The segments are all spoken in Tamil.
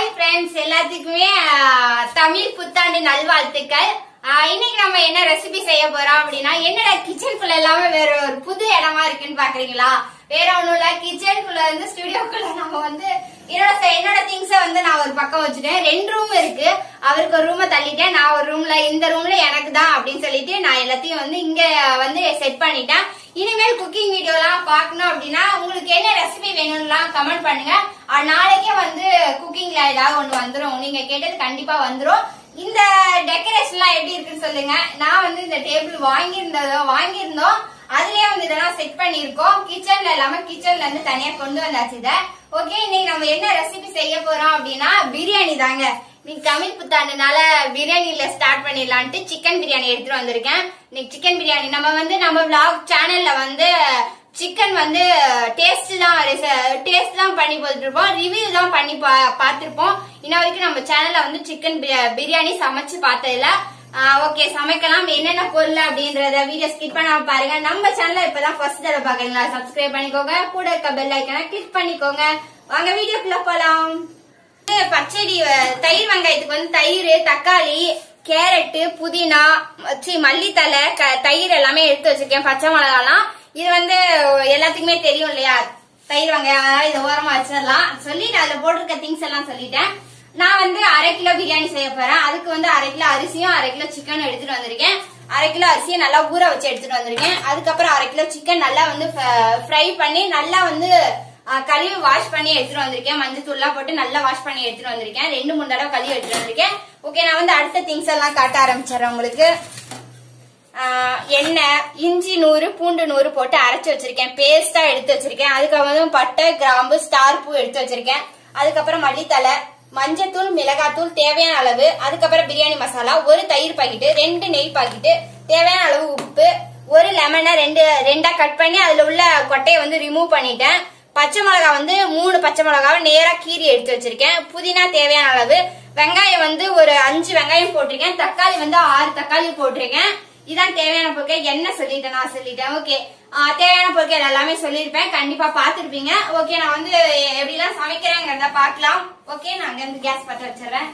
ஹாய் ஃப்ரெண்ட்ஸ் எல்லாத்துக்குமே ஆஹ், தமிழ் புத்தாண்டு நல்வாழ்த்துக்கள் ஆஹ், இன்னைக்கு நம்ம என்ன ரெசிபி செய்ய போறோம் அப்படின்னா என்னடா கிச்சனுக்குள்ள எல்லாமே வேற ஒரு புது இடமா இருக்குன்னு பாக்குறீங்களா வேற ஒண்ணும் இல்ல கிச்சனுக்குள்ள இருந்து ஸ்டுடியோக்குள்ள நம்ம வந்து என்னோட செ- என்னோட திங்ஸ வந்து நான் ஒரு பக்கம் வச்சுட்டேன் ரெண்டு ரூம் இருக்கு அவருக்கு ஒரு ரூமை தள்ளிட்டேன் நான் ஒரு ரூம்ல இந்த ரூம்ல எனக்கு தான் அப்படின்னு சொல்லிட்டு நான் எல்லாத்தையும் வந்து இங்க வந்து செட் பண்ணிட்டேன் இனிமேல் குக்கிங் வீடியோ எல்லாம் பார்க்கணும் அப்படின்னா உங்களுக்கு என்ன ரெசிபி வேணும்லாம் கமெண்ட் பண்ணுங்க அஹ் நாளைக்கே வந்து குக்கிங்ல ஏதாவது ஒண்ணு வந்துரும் நீங்க கேட்டது கண்டிப்பா வந்துரும் இந்த டெக்கரேஷன்லாம் எப்படி இருக்குன்னு சொல்லுங்க நான் வந்து இந்த டேபிள் வாங்கியிருந்ததோ வாங்கியிருந்தோம் அதுலயே வந்து இதெல்லாம் செட் பண்ணிருக்கோம் கிச்சன்ல இல்லாம கிச்சன்ல இருந்து தனியா கொண்டு வந்தாச்சு இத ஓகே இன்னைக்கு நம்ம என்ன ரெசிபி செய்ய போறோம் அப்படின்னா பிரியாணி தாங்க இன்னைக்கு தமிழ் புத்தாண்டுனால பிரியாணில ஸ்டார்ட் பண்ணிடலான்ட்டு சிக்கன் பிரியாணி எடுத்துட்டு வந்திருக்கேன் இன்னைக்கு சிக்கன் பிரியாணி நம்ம வந்து நம்ம vlog சேனல்ல வந்து சிக்கன் வந்து டேஸ்ட் தான் டேஸ்ட் தான் பண்ணி போட்டுருப்போம் ரிவ்யூ தான் பண்ணி பா- பார்த்திருப்போம் இன்ன வரைக்கும் நம்ம சேனல்ல வந்து சிக்கன் பிரியாணி சமைச்சு பார்த்ததில்ல ஓகே சமைக்கலாம் என்னென்ன பொருள் அப்படின்றத வீடியோ ஸ்கிப் பண்ணாம பாருங்க நம்ம சேனல்ல இப்பதான் ஃபர்ஸ்ட் தடவை பாக்குறீங்களா சப்ஸ்கிரைப் பண்ணிக்கோங்க கூட இருக்க பெல் ஐக்கனை கிளிக் பண்ணிக்கோங்க வாங்க வீடியோக்குள்ள போலாம் வந்து பச்சடி அஹ், தயிர் வெங்காயத்துக்கு வந்து தயிர் தக்காளி கேரட்டு புதினா சி மல்லித்தலை க- தயிர் எல்லாமே எடுத்து வச்சிருக்கேன் பச்சை மிளகாலாம் இது வந்து எல்லாத்துக்குமே தெரியும் இல்லையா தயிர் வெங்காயம் அதனால இதை ஓரமா வச்சிடலாம் சொல்லிட்டு அதுல போட்டிருக்க திங்ஸ் எல்லாம் சொல்லிட்டேன் நான் வந்து அரை கிலோ பிரியாணி செய்ய போறேன் அதுக்கு வந்து அரை கிலோ அரிசியும் அரை கிலோ சிக்கனும் எடுத்துட்டு வந்திருக்கேன் அரை கிலோ அரிசியை நல்லா ஊற வச்சு எடுத்துட்டு வந்திருக்கேன் அதுக்கப்புறம் அரை கிலோ சிக்கன் நல்லா வந்து ஃப்ரை பண்ணி நல்லா வந்து ஆஹ் கழுவி வாஷ் பண்ணி எடுத்துட்டு வந்திருக்கேன் மஞ்சள் தூள்லாம் போட்டு நல்லா வாஷ் பண்ணி எடுத்துட்டு வந்திருக்கேன் ரெண்டு மூணு தடவை கழுவி எடுத்துட்டு வந்திருக்கேன் ஓகே நான் வந்து அடுத்த திங்ஸ் எல்லாம் காட்ட ஆரம்பிச்சிடுறேன் உங்களுக்கு ஆஹ் எண்ணெய் இஞ்சி நூறு பூண்டு நூறு போட்டு அரைச்சு வச்சிருக்கேன் பேஸ்டா எடுத்து வச்சிருக்கேன் அதுக்கப்புறம் பட்டை கிராம்பு ஸ்டார் பூ எடுத்து வச்சிருக்கேன் அதுக்கப்புறம் மல்லித்தலை மஞ்சத்தூள் மிளகாத்தூள் தேவையான அளவு அதுக்கப்புறம் பிரியாணி மசாலா ஒரு தயிர் பாக்கெட்டு ரெண்டு நெய் பாக்கெட்டு தேவையான அளவு உப்பு ஒரு லெமனை ரெண்டு ரெண்டா கட் பண்ணி அதுல உள்ள கொட்டையை வந்து ரிமூவ் பண்ணிட்டேன் பச்சை மிளகா வந்து மூணு பச்சை மிளகாவை நேரா கீறி எடுத்து வச்சிருக்கேன் புதினா தேவையான அளவு வெங்காயம் வந்து ஒரு அஞ்சு வெங்காயம் போட்டிருக்கேன் தக்காளி வந்து ஆறு தக்காளி போட்டிருக்கேன் இதான் தேவையான பொருட்கள் என்ன சொல்லிட்டேன் நான் சொல்லிட்டேன் ஓகே தேவையான பொருட்கள் எல்லாமே சொல்லியிருப்பேன் கண்டிப்பா பாத்துருப்பீங்க ஓகே நான் வந்து எப்படிலாம் சமைக்கிறேங்கிறத பார்க்கலாம் ஓகே நான் அங்க இருந்து கேஸ் பற்ற வச்சிடுறேன்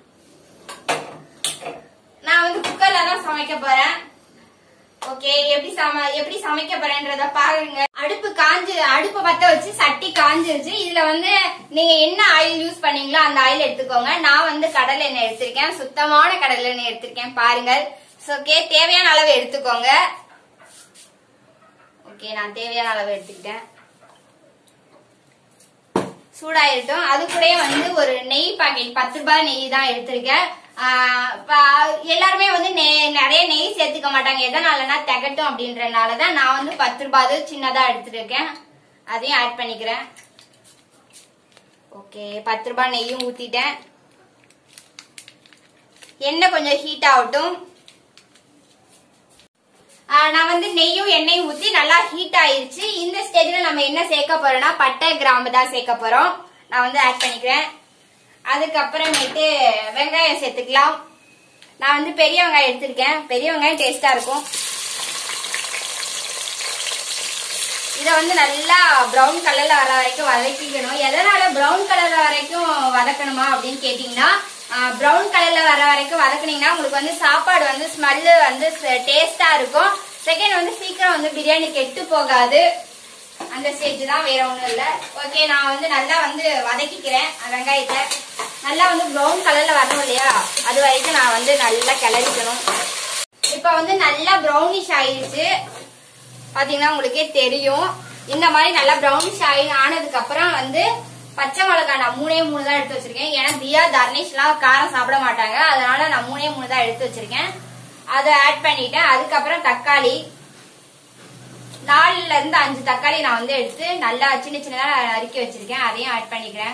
நான் வந்து குக்கர்ல தான் சமைக்க போறேன் ஓகே எப்படி சம எப்படி சமைக்க போறேன்றத பாருங்க அடுப்பு காஞ்சு அடுப்பு பத்த வச்சு சட்டி காஞ்சிருச்சு இதுல வந்து நீங்க என்ன ஆயில் யூஸ் பண்ணீங்களோ அந்த ஆயில் எடுத்துக்கோங்க நான் வந்து கடலை எண்ணெய் எடுத்திருக்கேன் சுத்தமான கடலை எண்ணெய் எடுத்திருக்கேன் பாருங்க ஓகே தேவையான அளவு எடுத்துக்கோங்க ஓகே நான் தேவையான அளவு எடுத்துக்கிட்டேன் சூடாயிருட்டும் அது கூடயே வந்து ஒரு நெய் பாக்கெட் பத்து ரூபாய் நெய் தான் எடுத்திருக்கேன் ஆஹ் ப- எல்லாருமே வந்து நெய் நிறைய நெய் சேர்த்துக்க மாட்டாங்க எதனாலனா திகட்டும் அப்படின்றனாலதான் நான் வந்து பத்து ரூபாய் சின்னதா எடுத்திருக்கேன் அதையும் ஆட் பண்ணிக்கிறேன் ஓகே பத்து ரூபாய் நெய்யும் ஊத்திட்டேன் எண்ணெய் கொஞ்சம் ஹீட் ஆகட்டும் ஆஹ் நான் வந்து நெய்யும் எண்ணெயும் ஊத்தி நல்லா ஹீட் ஆயிருச்சு இந்த ஸ்டேஜ்ல நம்ம என்ன சேர்க்க போறோம்னா பட்டை கிராம்பு தான் சேர்க்க போறோம் நான் வந்து ஆட் பண்ணிக்கிறேன் அதுக்கப்புறமேட்டு வெங்காயம் சேர்த்துக்கலாம் நான் வந்து பெரிய வெங்காயம் எடுத்திருக்கேன் பெரிய வெங்காயம் டேஸ்டா இருக்கும் இத வந்து நல்லா பிரவுன் கலர்ல வர வரைக்கும் வதக்கிக்கணும் எதனால பிரவுன் கலர்ல வரைக்கும் வதக்கணுமா அப்படின்னு கேட்டீங்கன்னா பிரவுன் கலர்ல வர வரைக்கும் வதக்குனீங்கன்னா உங்களுக்கு வந்து சாப்பாடு வந்து ஸ்மெல்லு வந்து டேஸ்டா இருக்கும் செகண்ட் வந்து சீக்கிரம் வந்து பிரியாணி கெட்டு போகாது அந்த ஸ்டேஜ் தான் வேற ஒண்ணும் இல்ல ஓகே நான் வந்து நல்லா வந்து வதக்கிக்கிறேன் அந்த வெங்காயத்தை நல்லா வந்து பிரவுன் கலர்ல வரணும் இல்லையா அது வரைக்கும் நான் வந்து நல்லா கிளறிக்கணும் இப்ப வந்து நல்லா ப்ரௌனிஷ் ஆயிருச்சு பாத்தீங்கன்னா உங்களுக்கே தெரியும் இந்த மாதிரி நல்லா ப்ரௌனிஷ் ஆகி ஆனதுக்கு அப்புறம் வந்து பச்சை மிளகாய் நான் மூணே மூணு தான் எடுத்து வச்சிருக்கேன் ஏன்னா தியா தர்னிஷ் எல்லாம் காரம் சாப்பிட மாட்டாங்க அதனால நான் மூணே மூணு தான் எடுத்து வச்சிருக்கேன் அதை ஆட் பண்ணிட்டேன் அதுக்கப்புறம் தக்காளி நாலுல இருந்து அஞ்சு தக்காளி நான் வந்து எடுத்து நல்லா சின்ன சின்னதா நறுக்கி வச்சிருக்கேன் அதையும் ஆட் பண்ணிக்கிறேன்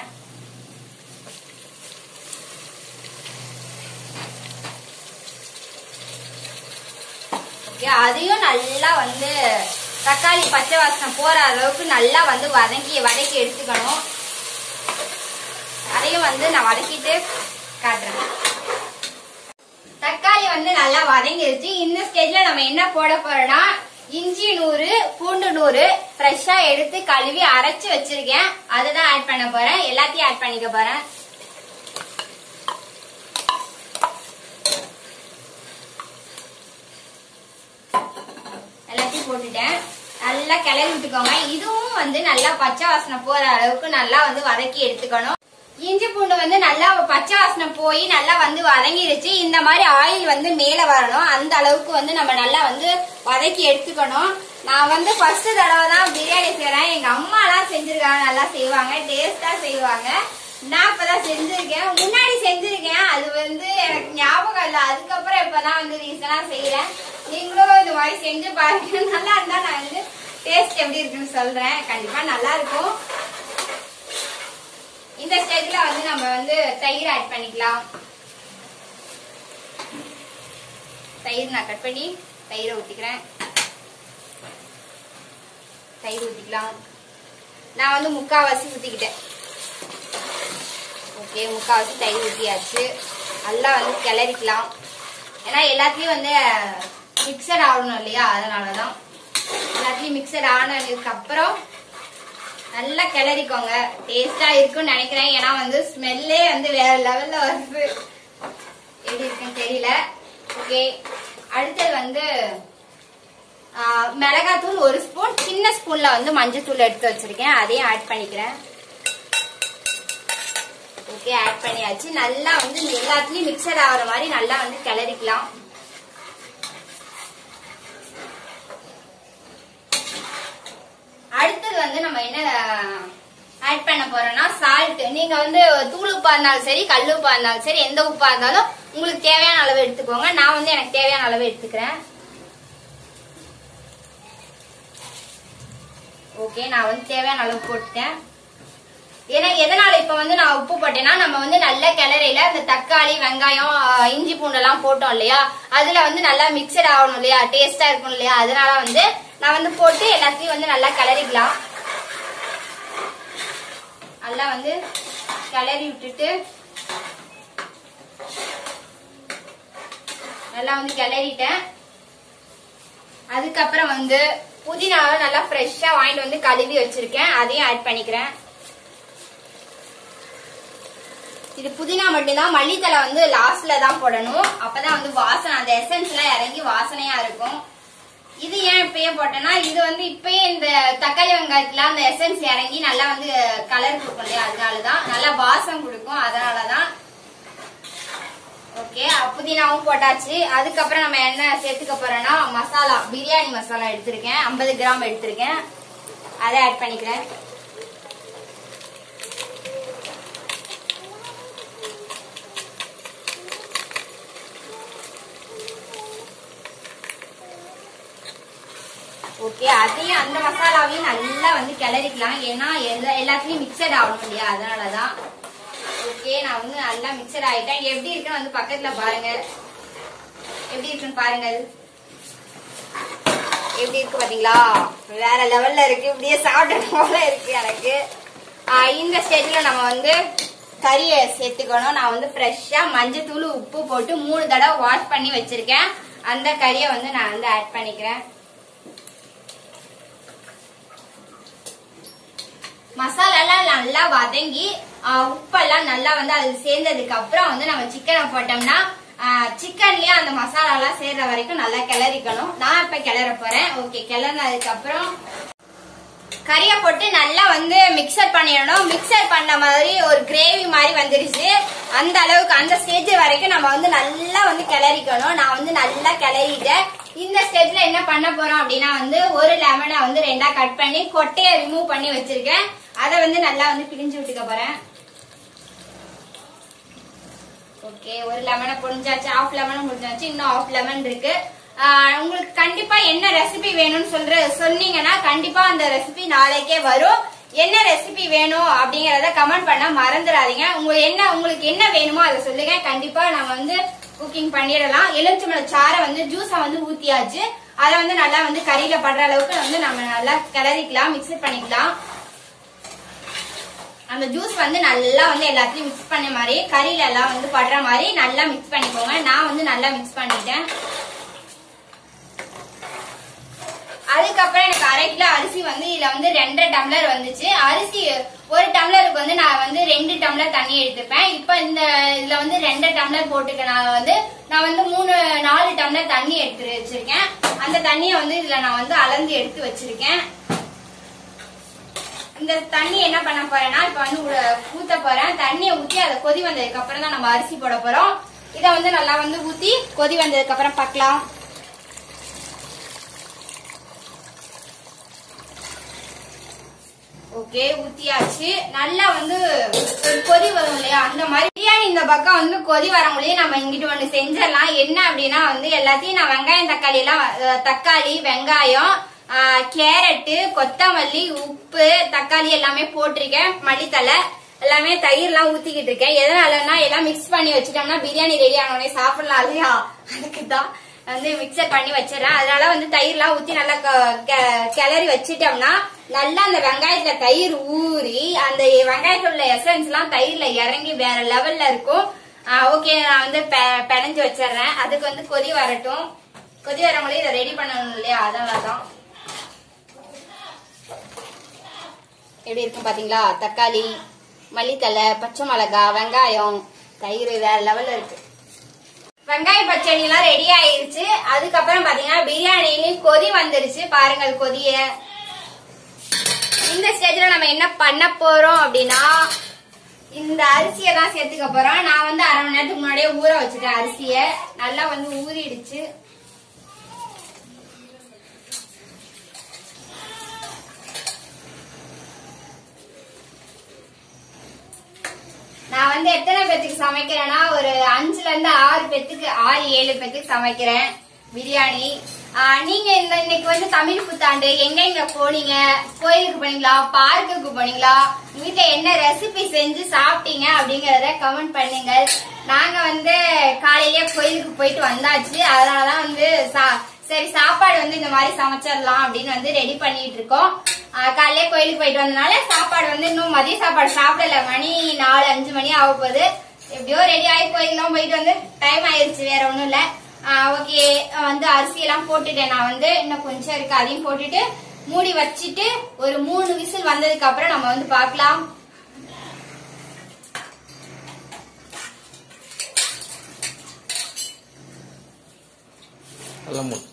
ஓகே அதையும் நல்லா வந்து தக்காளி பச்சை வாசனை போற அளவுக்கு நல்லா வந்து வதக்கி வதக்கி எடுத்துக்கணும் அதையும் வந்து நான் வதக்கிட்டு காட்டுறேன் தக்காளி வந்து நல்லா வதங்கிருச்சு இந்த ஸ்டேஜ்ல நம்ம என்ன போட போறோம்னா இஞ்சி நூறு பூண்டு நூறு ஃப்ரெஷ்ஷா எடுத்து கழுவி அரைச்சு வச்சிருக்கேன் அதை தான் ஆட் பண்ண போறேன் எல்லாத்தையும் ஆட் பண்ணிக்க போறேன் போட்டுட்டேன் நல்லா கிளறி விட்டுக்கோங்க இதுவும் வந்து நல்லா பச்சை வாசனை போற அளவுக்கு நல்லா வந்து வதக்கி எடுத்துக்கணும் இஞ்சி பூண்டு வந்து நல்லா பச்சை வாசனை போய் நல்லா வந்து வதங்கிருச்சு இந்த மாதிரி ஆயில் வந்து மேல வரணும் அந்த அளவுக்கு வந்து நம்ம நல்லா வந்து வதக்கி எடுத்துக்கணும் நான் வந்து ஃபர்ஸ்ட் தடவை தான் பிரியாணி செய்றேன் எங்க அம்மா எல்லாம் செஞ்சிருக்காங்க நல்லா செய்வாங்க டேஸ்டா செய்வாங்க நான் இப்பதான் செஞ்சிருக்கேன் முன்னாடி செஞ்சிருக்கேன் அது வந்து எனக்கு ஞாபகம் இல்லை அதுக்கப்புறம் இப்பதான் வந்து ரீசனா செய்யறேன் நீங்களும் இந்த மாதிரி செஞ்சு பாருங்க நல்லா இருந்தா நான் வந்து டேஸ்ட் எப்படி இருக்குன்னு சொல்றேன் கண்டிப்பா நல்லா இருக்கும் இந்த ஸ்டேஜ்ல வந்து நம்ம வந்து தயிர் ஆட் பண்ணிக்கலாம் தயிர் நான் கட் பண்ணி தயிரை ஊத்திக்கிறேன் தயிர் ஊத்திக்கலாம் நான் வந்து முக்காவாசி ஊத்திக்கிட்டேன் ஓகே முக்காவாசி தயிர் ஊத்தியாச்சு நல்லா வந்து கிளறிக்கலாம் ஏன்னா எல்லாத்துலயும் வந்து மிக்சட் ஆகணும் இல்லையா அதனாலதான் எல்லாத்துலயும் மிக்சட் ஆனதுக்கு அப்புறம் நல்லா கிளறிக்கோங்க டேஸ்டா இருக்கும்னு நினைக்கிறேன் ஏன்னா வந்து ஸ்மெல்லே வந்து வேற லெவல்ல வருது எப்படி இருக்குன்னு தெரியல ஓகே அடுத்தது வந்து ஆ, மிளகாத்தூள் ஒரு ஸ்பூன் சின்ன ஸ்பூன்ல வந்து மஞ்சத்தூள் எடுத்து வச்சிருக்கேன் அதையும் ஆட் பண்ணிக்கிறேன் ஓகே ஆட் பண்ணியாச்சு நல்லா வந்து இந்த எல்லாத்துலயும் மிக்சர் ஆகுற மாதிரி நல்லா வந்து கிளறிக்கலாம் அடுத்தது வந்து நம்ம என்ன ஆட் பண்ண போறோம்னா சால்ட் நீங்க வந்து தூள் உப்பா இருந்தாலும் சரி கல் உப்பா இருந்தாலும் சரி எந்த உப்பா இருந்தாலும் உங்களுக்கு தேவையான அளவு எடுத்துக்கோங்க நான் வந்து எனக்கு தேவையான அளவு எடுத்துக்கிறேன் ஓகே நான் வந்து தேவையான அளவு போட்டுட்டேன் ஏன்னா எதனால இப்ப வந்து நான் உப்பு போட்டேன்னா நம்ம வந்து நல்ல கிளறையில இந்த தக்காளி வெங்காயம் ஆ, இஞ்சி பூண்டெல்லாம் போட்டோம் இல்லையா அதுல வந்து நல்லா மிக்சட் ஆகணும் இல்லையா டேஸ்டா இருக்கும் இல்லையா அதனால வந்து நான் வந்து போட்டு எல்லாத்தையும் வந்து நல்லா கிளறிக்கலாம் நல்லா வந்து கிளறி விட்டுட்டு நல்லா வந்து கிளறிட்டேன் அதுக்கப்புறம் வந்து புதினாவை நல்லா ஃப்ரெஷ்ஷா வாங்கிட்டு வந்து கழுவி வச்சிருக்கேன் அதையும் ஆட் பண்ணிக்கிறேன் இது புதினா மட்டும்தான் மல்லித்தலை வந்து லாஸ்ட்ல தான் போடணும் அப்பதான் வந்து வாசனை அந்த எசன்ஸ் எல்லாம் இறங்கி வாசனையா இருக்கும் இது ஏன் இப்பயே போட்டேன்னா இது வந்து இப்பயே இந்த தக்காளி வெங்காயத்துல அந்த எசன்ஸ் இறங்கி நல்லா வந்து கலர் கொடுக்கும் இல்லையா அதனாலதான் நல்லா வாசம் கொடுக்கும் அதனாலதான் ஓகே புதினாவும் போட்டாச்சு அதுக்கப்புறம் நம்ம என்ன சேர்த்துக்க போறோம்னா மசாலா பிரியாணி மசாலா எடுத்திருக்கேன் 50 கிராம் எடுத்திருக்கேன் அதை ஆட் பண்ணிக்கிறேன் ஓகே அதையும் அந்த மசாலாவையும் நல்லா வந்து கிளறிக்கலாம் ஏன்னா எல்லா எல்லாத்துலயும் மிக்சட் ஆகணும் இல்லையா அதனாலதான் ஓகே நான் வந்து நல்லா மிக்சர் ஆயிட்டேன் எப்படி இருக்குன்னு வந்து பக்கத்துல பாருங்க எப்படி இருக்குன்னு பாருங்க எப்படி இருக்கு பாத்தீங்களா வேற லெவல்ல இருக்கு இப்படியே சாப்பிடணும் போல இருக்கு எனக்கு ஆஹ் இந்த ஸ்டேஜ்ல நம்ம வந்து கறியை சேர்த்துக்கணும் நான் வந்து ஃப்ரெஷ்ஷா மஞ்சத்தூள் உப்பு போட்டு மூணு தடவை வாஷ் பண்ணி வச்சிருக்கேன் அந்த கறியை வந்து நான் வந்து ஆட் பண்ணிக்கிறேன் மசாலாலாம் நல்லா வதங்கி ஆஹ் உப்பெல்லாம் நல்லா வந்து அது சேர்ந்ததுக்கு அப்புறம் வந்து நம்ம சிக்கனை போட்டோம்னா சிக்கன்லயே அந்த மசாலாலாம் சேர்ற வரைக்கும் நல்லா கிளறிக்கணும் நான் இப்ப கிளற போறேன் ஓகே கிளறினதுக்கு அப்புறம் கறியை போட்டு நல்லா வந்து மிக்சர் பண்ணிடணும் மிக்சர் பண்ண மாதிரி ஒரு கிரேவி மாதிரி வந்துருச்சு அந்த அளவுக்கு அந்த ஸ்டேஜ் வரைக்கும் நம்ம வந்து நல்லா வந்து கிளறிக்கணும் நான் வந்து நல்லா கிளறிட்டேன் இந்த ஸ்டேஜ்ல என்ன பண்ண போறோம் அப்படின்னா வந்து ஒரு லெமனை வந்து ரெண்டா கட் பண்ணி கொட்டையை ரிமூவ் பண்ணி வச்சிருக்கேன் அதை வந்து நல்லா வந்து பிழிஞ்சு விட்டுக்க போறேன் ஓகே ஒரு லெமனை புழிஞ்சாச்சு ஆஃப் லெமன் முடிஞ்சாச்சு இன்னும் ஆஃப் லெமன் இருக்கு ஆஹ் உங்களுக்கு கண்டிப்பா என்ன ரெசிபி வேணும்னு சொல்ற சொன்னீங்கன்னா கண்டிப்பா அந்த ரெசிபி நாளைக்கே வரும் என்ன ரெசிபி வேணும் அப்படிங்கறத கமெண்ட் பண்ண மறந்துடாதீங்க உங்க என்ன உங்களுக்கு என்ன வேணுமோ அதை சொல்லுங்க கண்டிப்பா நம்ம வந்து குக்கிங் பண்ணிடலாம் எலுமிச்சம்பழ சாறை வந்து ஜூஸை வந்து ஊத்தியாச்சு அதை வந்து நல்லா வந்து கறியில படுற அளவுக்கு வந்து நம்ம நல்லா கிளறிக்கலாம் மிக்ஸ் பண்ணிக்கலாம் அந்த ஜூஸ் வந்து நல்லா வந்து எல்லாத்தையும் மிக்ஸ் பண்ண மாதிரி கறியில எல்லாம் வந்து படுற மாதிரி நல்லா மிக்ஸ் பண்ணிக்கோங்க நான் வந்து நல்லா மிக்ஸ் பண்ணிட்டேன் அதுக்கப்புறம் எனக்கு அரை கிலோ அரிசி வந்து இதுல வந்து ரெண்டரை டம்ளர் வந்துச்சு அரிசி ஒரு டம்ளருக்கு வந்து நான் வந்து ரெண்டு டம்ளர் தண்ணி எடுத்துப்பேன் இப்ப இந்த இதுல வந்து ரெண்டு டம்ளர் போட்டுக்கனால வந்து நான் வந்து மூணு நாலு டம்ளர் தண்ணி எடுத்து வச்சிருக்கேன் அந்த தண்ணியை வந்து இதுல நான் வந்து அளந்து எடுத்து வச்சிருக்கேன் இந்த தண்ணி என்ன பண்ண போறேன்னா இப்ப வந்து உ- ஊத்த போறேன் தண்ணியை ஊத்தி அதை கொதி வந்ததுக்கு அப்புறம் தான் நம்ம அரிசி போட போறோம் இத வந்து நல்லா வந்து ஊத்தி கொதி வந்ததுக்கு அப்புறம் பார்க்கலாம் ஓகே ஊத்தியாச்சு நல்லா வந்து ஒரு கொதி வரும் இல்லையா அந்த மாதிரி பிரியாணி இந்த பக்கம் வந்து கொதி வரவங்களையும் நம்ம இங்கிட்டு ஒண்ணு செஞ்சிடலாம் என்ன அப்படின்னா வந்து எல்லாத்தையும் நான் வெங்காயம் தக்காளி எல்லாம் அஹ், தக்காளி வெங்காயம் ஆஹ், கேரட்டு கொத்தமல்லி உப்பு தக்காளி எல்லாமே போட்டிருக்கேன் மல்லித்தலை எல்லாமே தயிர்லாம் ஊத்திக்கிட்டு இருக்கேன் எதனாலன்னா எல்லாம் மிக்ஸ் பண்ணி வச்சுட்டோம்னா பிரியாணி ரெடி ஆனோடனே சாப்பிடலாம் இல்லையா அதுக்கு தான் வந்து மிக்சர் பண்ணி வச்சிடறேன் அதனால வந்து தயிர்லாம் ஊத்தி நல்லா க- கெ- கிளறி வச்சிட்டோம்னா நல்லா அந்த வெங்காயத்துல தயிர் ஊறி அந்த வெங்காயத்துல உள்ள எசன்ஸ் எல்லாம் தயிர்ல இறங்கி வேற லெவல்ல இருக்கும் ஓகே நான் வந்து பெ- பிணைஞ்சு வச்சிடுறேன் அதுக்கு வந்து கொதி வரட்டும் கொதி வரவங்களே இதை ரெடி பண்ணணும் இல்லையா அதனால தான் எப்படி இருக்கும் பாத்தீங்களா தக்காளி மல்லித்தலை பச்சை மிளகா வெங்காயம் தயிர் வேற லெவல்ல இருக்கு வெங்காய பச்சடி எல்லாம் ரெடி ஆயிருச்சு அதுக்கப்புறம் பாத்தீங்கன்னா பிரியாணிலையும் கொதி வந்துருச்சு பாருங்கள் கொதிய இந்த ஸ்டேஜ்ல நம்ம என்ன பண்ண போறோம் அப்படின்னா இந்த அரிசியை தான் சேர்த்துக்க போறோம் நான் வந்து அரை மணி நேரத்துக்கு முன்னாடியே ஊற வச்சுட்டேன் அரிசியை நல்லா வந்து ஊறிடுச்சு நான் வந்து எத்தனை பேத்துக்கு சமைக்கிறேன்னா ஒரு அஞ்சுல இருந்து ஆறு பேத்துக்கு ஆறு ஏழு பேத்துக்கு சமைக்கிறேன் பிரியாணி ஆஹ் நீங்க இந்த இன்னைக்கு வந்து தமிழ் புத்தாண்டு எங்க எங்க போனீங்க கோயிலுக்கு போனீங்களா பார்க்குக்கு போனீங்களா உங்க வீட்டுல என்ன ரெசிபி செஞ்சு சாப்பிட்டீங்க அப்படிங்கறத கமெண்ட் பண்ணுங்க நாங்க வந்து காலையிலேயே கோயிலுக்கு போயிட்டு வந்தாச்சு அதனாலதான் வந்து சா- சரி சாப்பாடு வந்து இந்த மாதிரி சமைச்சிடலாம் அப்படின்னு வந்து ரெடி பண்ணிட்டு இருக்கோம் ஆஹ் காலையிலே கோயிலுக்கு போயிட்டு வந்தனால சாப்பாடு வந்து இன்னும் மதிய சாப்பாடு சாப்பிடல மணி நாலு அஞ்சு மணி ஆக போகுது எப்படியோ ரெடி ஆகி கோயிலுக்குலாம் போயிட்டு வந்து டைம் ஆயிருச்சு வேற ஒண்ணும் இல்ல ஓகே வந்து அரிசி எல்லாம் போட்டுட்டேன் நான் வந்து இன்னும் கொஞ்சம் இருக்கு அதையும் போட்டுட்டு மூடி வச்சிட்டு ஒரு மூணு விசில் வந்ததுக்கு அப்புறம் நம்ம வந்து பார்க்கலாம் நல்லா மூடு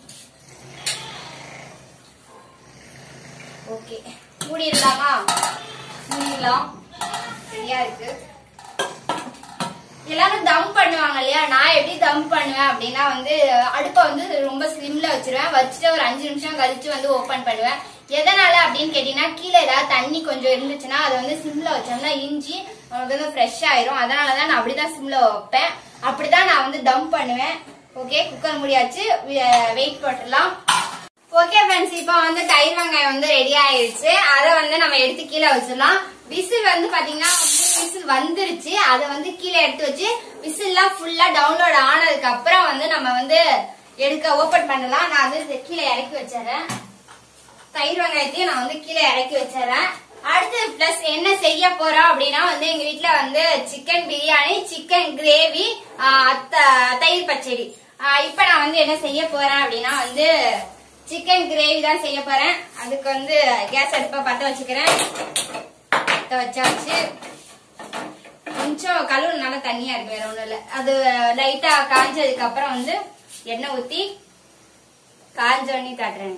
ஓகே மூடிடலாமா மூடிடலாம் சரியா இருக்கு எல்லாரும் தம் பண்ணுவாங்க இல்லையா நான் எப்படி தம் பண்ணுவேன் அப்படின்னா வந்து அடுப்பை வந்து ரொம்ப ஸ்லிம்ல வச்சிருவேன் வச்சுட்டு ஒரு அஞ்சு நிமிஷம் கழிச்சு வந்து ஓபன் பண்ணுவேன் எதனால அப்படின்னு கேட்டீங்கன்னா கீழே ஏதாவது தண்ணி கொஞ்சம் இருந்துச்சுன்னா அதை வந்து சிம்ல வச்சோம்னா இஞ்சி நமக்கு வந்து ஃப்ரெஷ் ஆயிரும் அதனாலதான் நான் அப்படிதான் சிம்ல வைப்பேன் அப்படிதான் நான் வந்து தம் பண்ணுவேன் ஓகே குக்கர் முடியாச்சு வெயிட் போட்டுடலாம் ஓகே ஃப்ரெண்ட்ஸ் இப்போ வந்து தயிர் வெங்காயம் வந்து ரெடி ஆயிருச்சு அதை வந்து நம்ம எடுத்து கீழே வச்சிடலாம் விசில் வந்து பாத்தீங்கன்னா மூணு விசில் வந்துருச்சு அதை வந்து கீழே எடுத்து வச்சு விசில்லாம் ஃபுல்லா டவுன்லோட் ஆனதுக்கு அப்புறம் வந்து நம்ம வந்து எடுக்க ஓபன் பண்ணலாம் நான் வந்து இதை கீழே இறக்கி வச்சிடறேன் தயிர் வெங்காயத்தையும் நான் வந்து கீழே இறக்கி வச்சிடறேன் அடுத்து பிளஸ் என்ன செய்ய போறோம் அப்படின்னா வந்து எங்க வீட்ல வந்து சிக்கன் பிரியாணி சிக்கன் கிரேவி தயிர் பச்சடி ஆஹ் இப்ப நான் வந்து என்ன செய்ய போறேன் அப்படின்னா வந்து சிக்கன் கிரேவி தான் செய்ய போறேன் அதுக்கு வந்து கேஸ் அடுப்பை பத்த வச்சுக்கிறேன் பத்த வச்சாச்சு கொஞ்சம் கழுவு நல்லா தண்ணியா இருக்கு வேற ஒண்ணும் இல்ல அது லைட்டா காஞ்சதுக்கு அப்புறம் வந்து எண்ணெய் ஊத்தி காஞ்சோன்னி காட்டுறேன்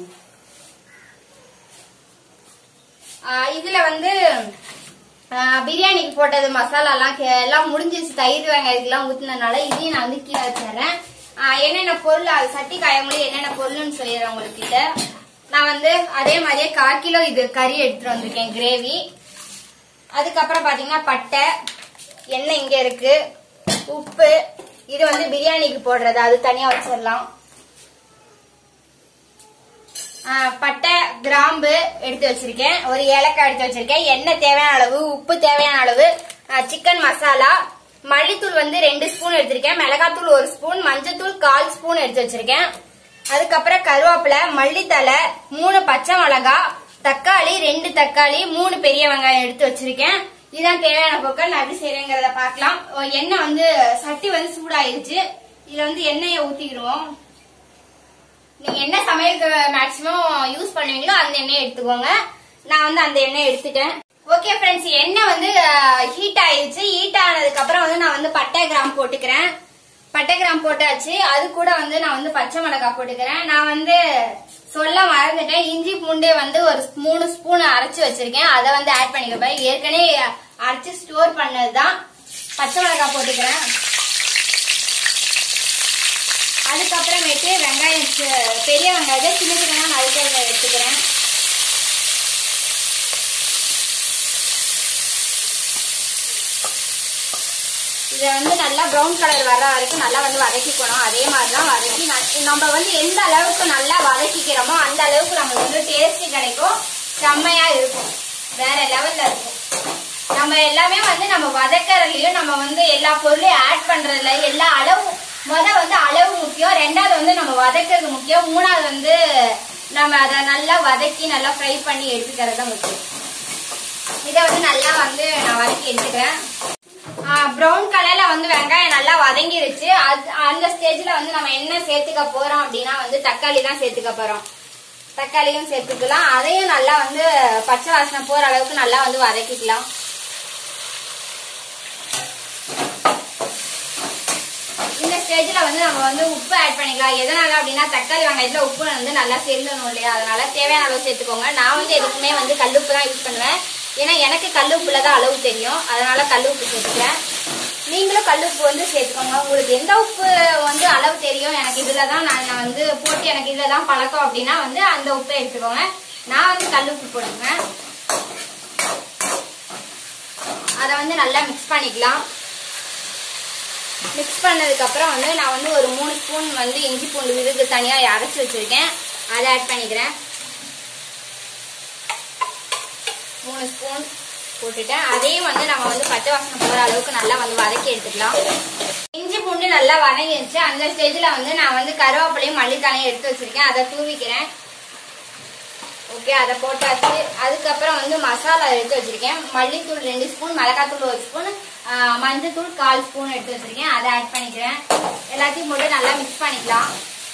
ஆஹ் இதுல வந்து ஆஹ் பிரியாணிக்கு போட்டது மசாலாலாம் கே- எல்லாம் முடிஞ்சிருச்சு தயிர் வெங்காயத்துக்குலாம் ஊத்துனதுனால இதையும் நான் வந்து கீழே வச்சிடுறேன் ஆஹ் என்னென்ன பொருள் அது சட்டி காயங்களும் என்னென்ன பொருள்னு சொல்லிடுறேன் உங்ககிட்ட நான் வந்து அதே மாதிரியே கால் கிலோ இது கறி எடுத்துட்டு வந்திருக்கேன் கிரேவி அதுக்கப்புறம் பாத்தீங்கன்னா பட்டை எண்ணெய் இங்க இருக்கு உப்பு இது வந்து பிரியாணிக்கு போடுறது அது தனியா வச்சிடலாம் ஆ, பட்டை கிராம்பு எடுத்து வச்சிருக்கேன் ஒரு ஏலக்காய் எடுத்து வச்சிருக்கேன் எண்ணெய் தேவையான அளவு உப்பு தேவையான அளவு சிக்கன் மசாலா மல்லித்தூள் வந்து ரெண்டு ஸ்பூன் எடுத்திருக்கேன் மிளகாத்தூள் ஒரு ஸ்பூன் மஞ்சத்தூள் கால் ஸ்பூன் எடுத்து வச்சிருக்கேன் அதுக்கப்புறம் கருவேப்பிலை மல்லித்தலை மூணு பச்சை மிளகா தக்காளி ரெண்டு தக்காளி மூணு பெரிய வெங்காயம் எடுத்து வச்சிருக்கேன் இதான் தேவையான பொருட்கள் நான் எப்படி செய்யறேங்கிறத பார்க்கலாம் ஓ, எண்ணெய் வந்து சட்டி வந்து சூடாயிருச்சு இதுல வந்து எண்ணெயை ஊத்திக்கிடுவோம் நீங்க என்ன சமையலுக்கு மேக்ஸிமம் யூஸ் பண்ணுவீங்களோ அந்த எண்ணெய் எடுத்துக்கோங்க நான் வந்து அந்த எண்ணெய் எடுத்துட்டேன் ஓகே ஃப்ரெண்ட்ஸ் எண்ணெய் வந்து ஹீட் ஆயிடுச்சு ஹீட் ஆனதுக்கு அப்புறம் வந்து நான் வந்து பட்டை கிராம் போட்டுக்கிறேன் பட்டை கிராம் போட்டாச்சு அது கூட வந்து நான் வந்து பச்சை மிளகாய் போட்டுக்கிறேன் நான் வந்து சொல்ல மறந்துட்டேன் இஞ்சி பூண்டு வந்து ஒரு மூணு ஸ்பூன் அரைச்சு வச்சிருக்கேன் அதை வந்து ஆட் பண்ணிக்கிறேன் ஏற்கனவே அரைச்சு ஸ்டோர் பண்ணதுதான் பச்சை மிளகாய் போட்டுக்கிறேன் அதுக்கப்புறமேட்டு வெங்காயம் சி- பெரிய வெங்காயத்தை சின்ன சின்னதாக நறுக்கிறத எடுத்துக்கிறேன் இதை வந்து நல்லா ப்ரௌன் கலர் வர்ற வரைக்கும் நல்லா வந்து வதக்கிக்கணும் அதே மாதிரி தான் வதக்கி ந- நம்ம வந்து எந்த அளவுக்கு நல்லா வதக்கிக்கிறோமோ அந்த அளவுக்கு நமக்கு வந்து டேஸ்ட் கிடைக்கும் செம்மையா இருக்கும் வேற லெவல்ல இருக்கும் நம்ம எல்லாமே வந்து நம்ம வதக்கறதுலயும் நம்ம வந்து எல்லா பொருளையும் ஆட் பண்றதுல எல்லா அளவு முத வந்து அளவு முக்கியம் ரெண்டாவது வந்து நம்ம வதக்கிறது முக்கியம் மூணாவது வந்து நம்ம அதை நல்லா வதக்கி நல்லா ஃப்ரை பண்ணி எடுத்துக்கிறது தான் முக்கியம் இதை வந்து நல்லா வந்து நான் வதக்கி எடுத்துக்கிறேன் ப்ரௌன் கலர்ல வந்து வெங்காயம் நல்லா வதங்கிருச்சு அது அந்த ஸ்டேஜ்ல வந்து நம்ம என்ன சேர்த்துக்க போறோம் அப்படின்னா வந்து தக்காளி தான் சேர்த்துக்க போறோம் தக்காளியும் சேர்த்துக்கலாம் அதையும் நல்லா வந்து பச்சை வாசனை போற அளவுக்கு நல்லா வந்து வதக்கிக்கலாம் இந்த ஸ்டேஜ்ல வந்து நம்ம வந்து உப்பு ஆட் பண்ணிக்கலாம் எதனால அப்படின்னா தக்காளி வெங்காயத்துல உப்பு வந்து நல்லா சேர்ந்தணும் இல்லையா அதனால தேவையான அளவு சேர்த்துக்கோங்க நான் வந்து எதுக்குமே வந்து கல்லுப்பு தான் யூஸ் பண்ணுவேன் ஏன்னா எனக்கு கல்லுப்புல தான் அளவு தெரியும் அதனால கல்லுப்பு சேர்த்துக்கிறேன் நீங்களும் கல்லுப்பு வந்து சேர்த்துக்கோங்க உங்களுக்கு எந்த உப்பு வந்து அளவு தெரியும் எனக்கு இதுல தான் நான் நான் வந்து போட்டு எனக்கு இதுல தான் பழக்கம் அப்படின்னா வந்து அந்த உப்பை எடுத்துக்கோங்க நான் வந்து கல்லுப்பு போட்டுக்குவேன் அதை வந்து நல்லா மிக்ஸ் பண்ணிக்கலாம் மிக்ஸ் பண்ணதுக்கு அப்புறம் வந்து நான் வந்து ஒரு மூணு ஸ்பூன் வந்து இஞ்சி பூண்டு விழுது தனியா அரைச்சு வச்சிருக்கேன் அதை ஆட் பண்ணிக்கிறேன் மூணு ஸ்பூன் போட்டுட்டேன் அதையும் வந்து நம்ம வந்து பச்சை வாசனை போற அளவுக்கு நல்லா வந்து வதக்கி எடுத்துக்கலாம் இஞ்சி பூண்டு நல்லா வதங்கிருச்சு அந்த ஸ்டேஜ்ல வந்து நான் வந்து கருவேப்பிலையும் மல்லித்தலையும் எடுத்து வச்சிருக்கேன் அதை தூவிக்கிறேன் ஓகே அதை போட்டாச்சு அதுக்கப்புறம் வந்து மசாலா எடுத்து வச்சிருக்கேன் மல்லித்தூள் ரெண்டு ஸ்பூன் மிளகாத்தூள் ஒரு ஸ்பூன் மஞ்சத்தூள் கால் ஸ்பூன் எடுத்து வச்சிருக்கேன் அதை ஆட் பண்ணிக்கிறேன் எல்லாத்தையும் போட்டு நல்லா மிக்ஸ் பண்ணிக்கலாம்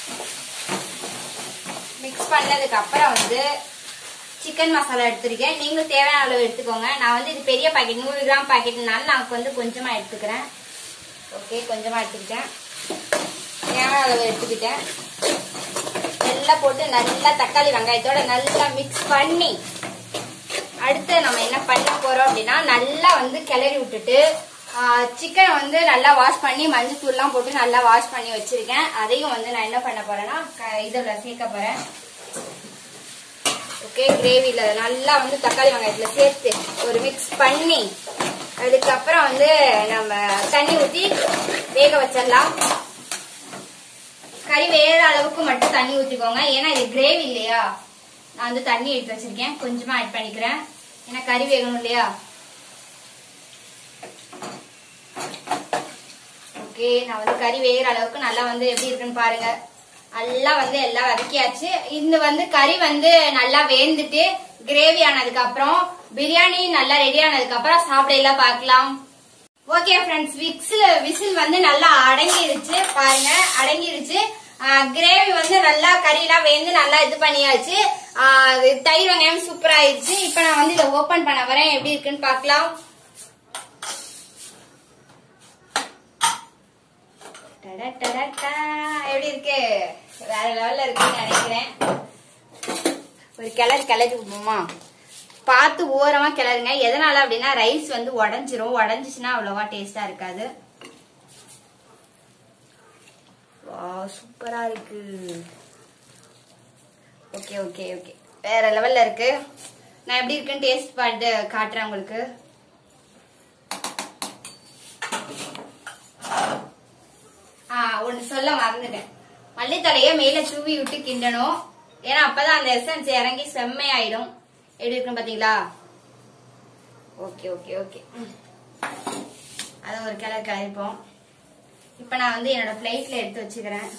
மிக்ஸ் பண்ணதுக்கு அப்புறம் வந்து சிக்கன் மசாலா எடுத்திருக்கேன் நீங்களும் தேவையான அளவு எடுத்துக்கோங்க நான் வந்து இது பெரிய பாக்கெட் நூறு கிராம் பாக்கெட்னால நான் வந்து கொஞ்சமா எடுத்துக்கிறேன் ஓகே கொஞ்சமா எடுத்துக்கிட்டேன் தேவையான அளவு எடுத்துக்கிட்டேன் எல்லாம் போட்டு நல்லா தக்காளி வெங்காயத்தோட நல்லா மிக்ஸ் பண்ணி அடுத்து நம்ம என்ன பண்ண போறோம் அப்படின்னா நல்லா வந்து கிளறி விட்டுட்டு சிக்கனை வந்து நல்லா வாஷ் பண்ணி மஞ்சள் தூள்லாம் போட்டு நல்லா வாஷ் பண்ணி வச்சிருக்கேன் அதையும் வந்து நான் என்ன பண்ண போறேன்னா க- இதுல சேர்க்க போறேன் ஓகே கிரேவில நல்லா வந்து தக்காளி வெங்காயத்துல சேர்த்து ஒரு மிக்ஸ் பண்ணி அதுக்கப்புறம் வந்து நம்ம தண்ணி ஊத்தி வேக வச்சிடலாம் கறி வேற அளவுக்கு மட்டும் தண்ணி ஊத்திக்கோங்க ஏன்னா இது கிரேவி இல்லையா நான் வந்து தண்ணி எடுத்து வச்சிருக்கேன் கொஞ்சமா ஆட் பண்ணிக்கிறேன் ஏன்னா கறி வேகணும் இல்லையா ஓகே நான் வந்து கறி வேகிற அளவுக்கு நல்லா வந்து எப்படி இருக்குன்னு பாருங்க நல்லா வந்து எல்லாம் வதக்கியாச்சு இந்த வந்து கறி வந்து நல்லா வேந்துட்டு கிரேவி ஆனதுக்கு அப்புறம் பிரியாணி நல்லா ரெடி ஆனதுக்கு அப்புறம் சாப்பிடையில பார்க்கலாம் ஓகே ஃப்ரெண்ட்ஸ் விக்ஸ்ல விசில் வந்து நல்லா அடங்கிருச்சு பாருங்க அடங்கிருச்சு கிரேவி வந்து நல்லா கறியெல்லாம் வேந்து நல்லா இது பண்ணியாச்சு ஆ, இது தயிர் வெங்காயம் சூப்பர் ஆயிடுச்சு இப்போ நான் வந்து இதை ஓபன் பண்ண வரேன் எப்படி இருக்குன்னு பார்க்கலாம் டடா, டடா, டா. எப்படி இருக்கு வேற லெவல்ல இருக்குன்னு நினைக்கிறேன் ஒரு கிளறு கிளறி விடுவோமா பார்த்து ஓரமா கிளறுங்க எதனால அப்படின்னா ரைஸ் வந்து உடஞ்சிரும் உடஞ்சிச்சுன்னா அவ்வளவா டேஸ்டா இருக்காது வா சூப்பரா இருக்கு ஓகே ஓகே ஓகே வேற லெவல்ல இருக்கு நான் எப்படி இருக்குன்னு டேஸ்ட் பார்த்து காட்டுறேன் உங்களுக்கு ஆ ஒன்னு சொல்ல மறந்துட்டேன் மல்லித்தலைய மேல தூவி விட்டு கிண்டணும் ஏன்னா அப்பதான் அந்த எசன்ஸ் இறங்கி செம்மையாயிடும் எப்படி இருக்குன்னு பாத்தீங்களா ஓகே ஓகே ஓகே அதை ஒரு கிளறு கிளறிப்போம் இப்ப நான் வந்து என்னோட பிளேட்ல எடுத்து வச்சுக்கிறேன்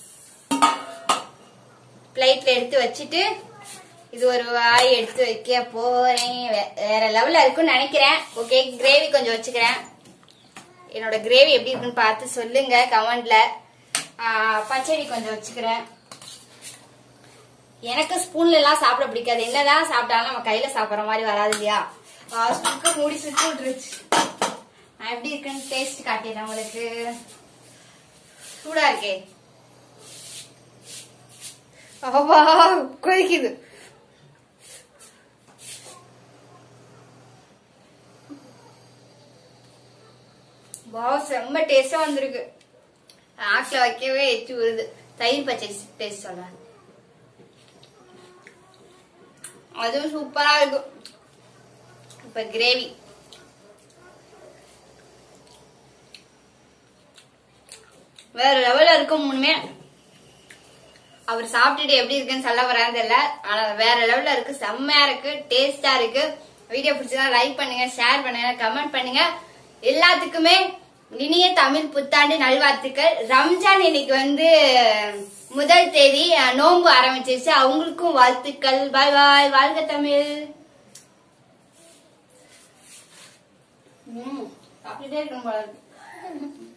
பிளேட்ல எடுத்து வச்சுட்டு இது ஒரு வாய் எடுத்து வைக்க போறேன் வே- வேற லெவல்ல இருக்குன்னு நினைக்கிறேன் ஓகே கிரேவி கொஞ்சம் வச்சுக்கிறேன் என்னோட கிரேவி எப்படி இருக்குன்னு பார்த்து சொல்லுங்க கமெண்ட்ல பச்சடி கொஞ்சம் வச்சுக்கிறேன் எனக்கு ஸ்பூன்ல எல்லாம் சாப்பிட பிடிக்காது என்னதான் சாப்பிட்டாலும் நம்ம கையில சாப்பிடுற மாதிரி வராது இல்லையா ஸ்பூனுக்கு மூடி சுத்தி விட்டுருச்சு நான் எப்படி இருக்குன்னு டேஸ்ட் காட்டிடுறேன் உங்களுக்கு சூடா இருக்கே அப்பா கொதிக்குது வா செம்ம டேஸ்டா வந்திருக்கு ஆக்கில வைக்கவே எச்சு வருது தயிர் பச்சடி டேஸ்ட் சொல்றேன் அதுவும் சூப்பரா இருக்கும் இப்ப கிரேவி வேற லெவல்ல இருக்கும் மூணுமே அவர் சாப்பிட்டுட்டு எப்படி இருக்குன்னு சொல்ல வரான்னு தெரியல ஆனா வேற லெவல்ல இருக்கு செம்மையா இருக்கு டேஸ்டா இருக்கு வீடியோ பிடிச்சதா லைக் பண்ணுங்க ஷேர் பண்ணுங்க கமெண்ட் பண்ணுங்க எல்லாத்துக்குமே இனிய தமிழ் புத்தாண்டு நல்வாழ்த்துக்கள் ரம்ஜான் இன்னைக்கு வந்து முதல் தேதி அஹ், நோன்பு ஆரம்பிச்சிருச்சு அவங்களுக்கும் வாழ்த்துக்கள் பாய் பாய் வாழ்க தமிழ் ம் சாப்பிட்டுட்டே இருக்கணும் போல இருக்கு.